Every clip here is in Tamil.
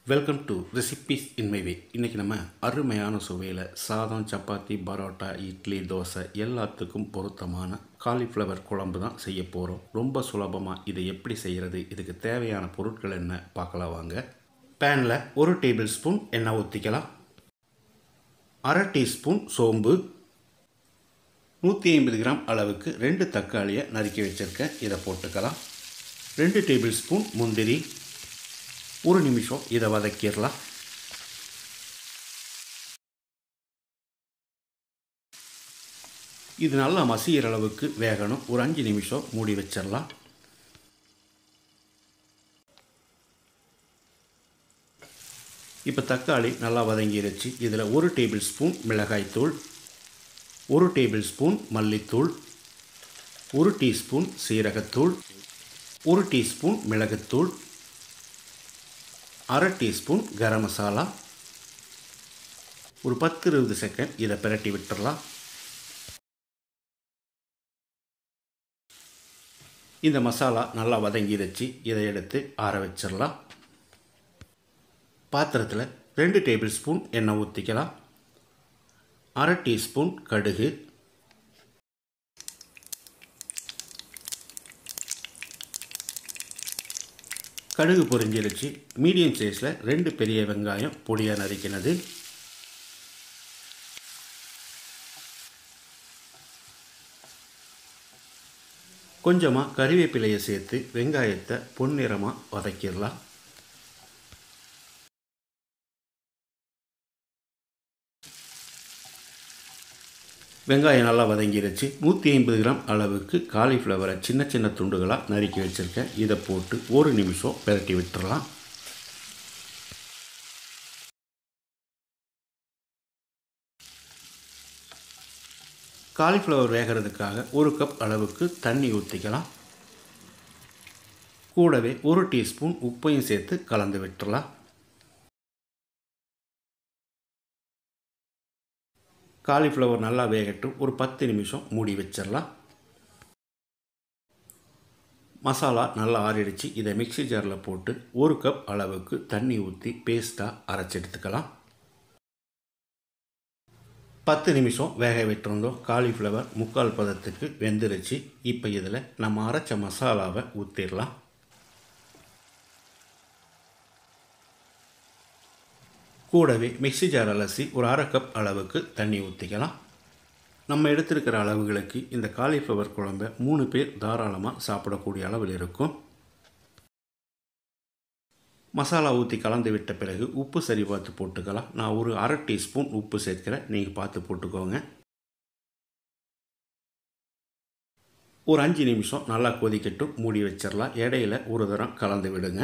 welcome to recipes in my way இன்றைக்கி நம்ம அருமையான சுவையில் சாதம் சப்பாத்தி பரோட்டா இட்லி தோசை எல்லாத்துக்கும் பொருத்தமான காலிஃப்ளவர் குழம்பு தான் செய்ய போகிறோம் ரொம்ப சுலபமாக இதை எப்படி செய்கிறது இதுக்கு தேவையான பொருட்கள் என்ன பார்க்கலாம் வாங்க பேனில் ஒரு டேபிள் ஸ்பூன் எண்ணெய் ஊற்றிக்கலாம் அரை டீஸ்பூன் சோம்பு நூற்றி ஐம்பது கிராம் அளவுக்கு ரெண்டு தக்காளியை நறுக்கி வச்சுருக்கேன் இதை போட்டுக்கலாம் ரெண்டு டேபிள் ஸ்பூன் முந்திரி ஒரு நிமிஷம் இதை வதக்கிடலாம் இது நல்லா மசிகிற அளவுக்கு வேகணும் ஒரு அஞ்சு நிமிஷம் மூடி வச்சிடலாம் இப்போ தக்காளி நல்லா வதங்கிருச்சு இதில் ஒரு டேபிள் ஸ்பூன் மிளகாய்த்தூள் ஒரு டேபிள் ஸ்பூன் மல்லித்தூள் ஒரு டீஸ்பூன் சீரகத்தூள் ஒரு டீஸ்பூன் மிளகுத்தூள் அரை டீஸ்பூன் கரம் மசாலா ஒரு பத்து இருபது செகண்ட் இதை பிரட்டி விட்டுடலாம் இந்த மசாலா நல்லா வதங்கிடுச்சு இதை எடுத்து ஆற வச்சிடலாம் பாத்திரத்தில் ரெண்டு டேபிள் ஸ்பூன் எண்ணெய் ஊற்றிக்கலாம் அரை டீஸ்பூன் கடுகு கடுகு பொரிஞ்சிருச்சு மீடியம் சைஸில் ரெண்டு பெரிய வெங்காயம் பொடியாக நறுக்கினது கொஞ்சமாக கறிவேப்பிலையை சேர்த்து வெங்காயத்தை பொன்னிறமாக வதக்கிடலாம் வெங்காயம் நல்லா வதங்கிருச்சு நூற்றி ஐம்பது கிராம் அளவுக்கு காலிஃப்ளவரை சின்ன சின்ன துண்டுகளாக நறுக்கி வச்சுருக்கேன் இதை போட்டு ஒரு நிமிஷம் பிரட்டி விட்டுறலாம் காலிஃப்ளவர் வேகிறதுக்காக ஒரு கப் அளவுக்கு தண்ணி ஊற்றிக்கலாம் கூடவே ஒரு டீஸ்பூன் உப்பையும் சேர்த்து கலந்து விட்டுறலாம் காலிஃப்ளவர் நல்லா வேகட்டும் ஒரு பத்து நிமிஷம் மூடி வச்சிடலாம் மசாலா நல்லா ஆறிடுச்சு இதை மிக்சி ஜாரில் போட்டு ஒரு கப் அளவுக்கு தண்ணி ஊற்றி பேஸ்ட்டாக அரைச்சி எடுத்துக்கலாம் பத்து நிமிஷம் வேக விட்டுருந்தோம் காலிஃப்ளவர் முக்கால் பதத்துக்கு வெந்துருச்சு இப்போ இதில் நம்ம அரைச்ச மசாலாவை ஊற்றிடலாம் கூடவே மிக்சி ஜார் அலசி ஒரு அரை கப் அளவுக்கு தண்ணி ஊற்றிக்கலாம் நம்ம எடுத்திருக்கிற அளவுகளுக்கு இந்த காலிஃப்ளவர் குழம்பை மூணு பேர் தாராளமாக சாப்பிடக்கூடிய அளவில் இருக்கும் மசாலா ஊற்றி கலந்து விட்ட பிறகு உப்பு சரி பார்த்து போட்டுக்கலாம் நான் ஒரு அரை டீஸ்பூன் உப்பு சேர்க்கிறேன் நீங்கள் பார்த்து போட்டுக்கோங்க ஒரு அஞ்சு நிமிஷம் நல்லா கொதிக்கட்டும் மூடி வச்சிடலாம் இடையில ஒரு தரம் கலந்து விடுங்க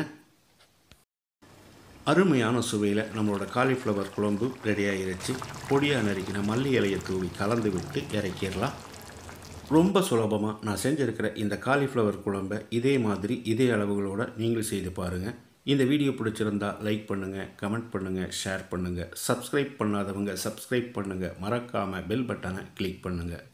அருமையான சுவையில் நம்மளோட காலிஃப்ளவர் குழம்பு ரெடி ஆகிருச்சு பொடியாக நறுக்கின மல்லி இலையை தூவி கலந்து விட்டு இறக்கிடலாம் ரொம்ப சுலபமாக நான் செஞ்சுருக்கிற இந்த காலிஃப்ளவர் குழம்பை இதே மாதிரி இதே அளவுகளோடு நீங்கள் செய்து பாருங்கள் இந்த வீடியோ பிடிச்சிருந்தா லைக் பண்ணுங்கள் கமெண்ட் பண்ணுங்கள் ஷேர் பண்ணுங்கள் சப்ஸ்கிரைப் பண்ணாதவங்க சப்ஸ்கிரைப் பண்ணுங்கள் மறக்காமல் பெல் பட்டனை கிளிக் பண்ணுங்கள்